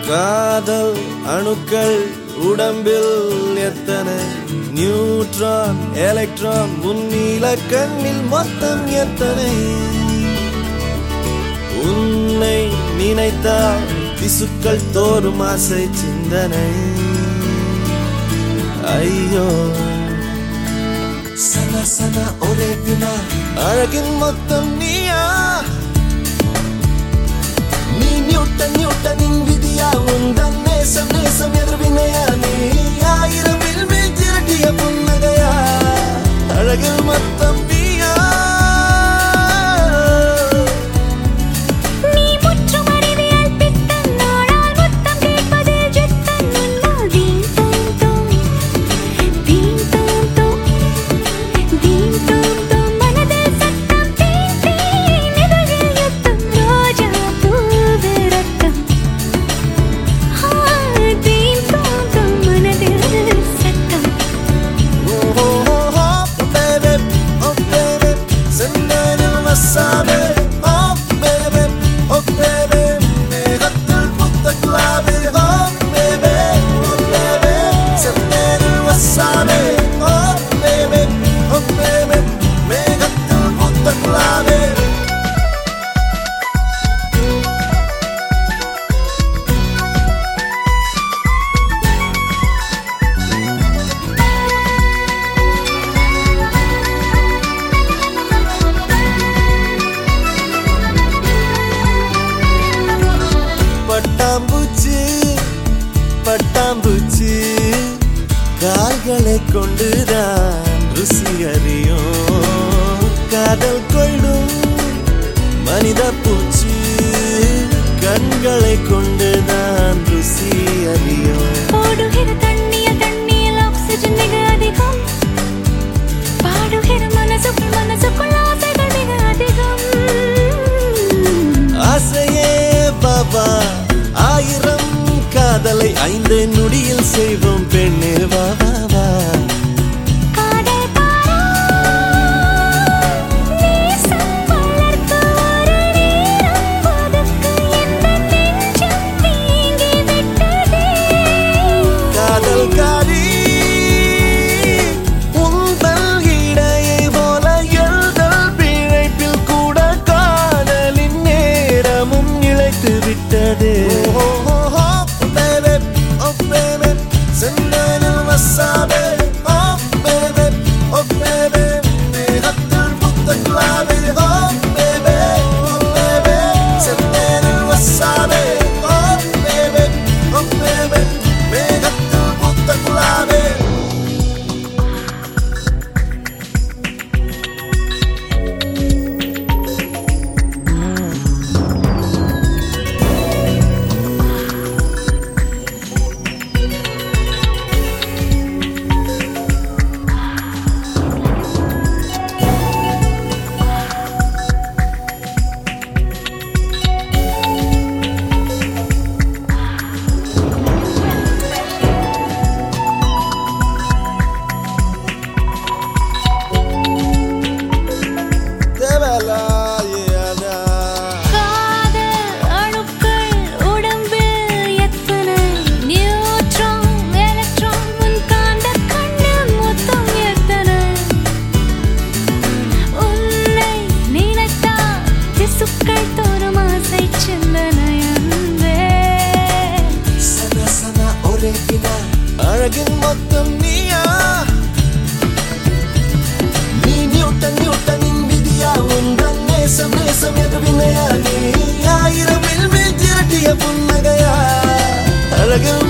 காதல் அணுக்கள் உடம்பில் எத்தனை நியூட்ரான் எலக்ட்ரான் முன்னில கண்ணில் மொத்தம் எத்தனை உன்னை நினைத்தால் திசுக்கள் தோறும் ஆசை சிந்தனை ஐயோ சதா சதா ஒரே வினா அழகின் மொத்தம் நீயா நீ நியூட்டன் நியூட்டனின் விதியா உந்தன் நேசம் நேசம் எதிர்வினையா நீ ஆயிரம் வில்மில் திரட்டிய புன்னகையா அழகில் மொத்தம் நீயா நீ முற்றும் அறிவியல் பித்தன் நாடால் முத்தம் கேட்பதில் ஜித்தன் உன்னால் தீம் தோம் தோம் தீம் தோம் தோம் தீம் தோம் தோம் மனதில் சத்தம் தீம் தீம் இதழில் யுத்தம் ரோஜா பூவு ரத்தம் ஆ தீம் தோம் தோம் மனதில் சத்தம் Oh, oh, oh, oh, baby, oh, baby, செந்தனில் வசாவே, oh, baby, oh, baby, மேகத்தில் புத்த குலாவே, oh, baby, oh, baby, செந்தனில் வசாவே, oh, baby, oh, baby, மேகத்தில் புத்த குலாவே. பட்டாம்பூச்சி பட்டாம்பூச்சி கால்களை கொண்டுதான் ருசி அறியும் காதல் கொள்ளும் மனித பூச்சி கண்களை கொண்டுதான் ருசி அறியும் ஓடுகிற தண்ணியில் தண்ணியில் ஆக்சிஜன் மிக அதிகம் பாடுகிற மனசுக்குள் மனசுக்குள் ஆசைகள் மிக அதிகம் ஆசையே பாபா ஆயிரம் காதலை ஐந்து நொடியில் செய்வோம் பெண்ணே வா வா வா காதல் பாரா நேசம் வளர்க்க ஒரு நேரம் ஒதுக்கு எந்த நெஞ்சம் வீங்கி விட்டதே காதல் காரி உந்தல் இடையை போல எழுதல் பிழைப்பில் கூட காதலின் நேரமும் இழைத்து விட்டது செந்தனில் வசாவே oh baby oh baby மேகத்தில் புத்த குலாவே oh baby oh baby செந்தனில் வசாவே oh baby oh baby மேகத்தில் புத்த குலாவே தேவலாயதா காதல் அணுக்கள் உடம்பில் எத்தனை நியூட்ரான் எலக்ட்ரான் உன் காந்த கண்ணில் மொத்தம் எத்தனை உன்னை நினைத்தால் திசுக்கள் தோறும் ஆசை சிந்தனை அன்பே சதா சதா ஒரே வினா அழகின் மொத்தம் நீயா நீ நியூட்டன் நியூட்டனின் விதியா உந்தன் நேசம் நேசம் எது வினையா நீ ஆயிரம் வில்மில் திரட்டிய புன்னகையா அழகில்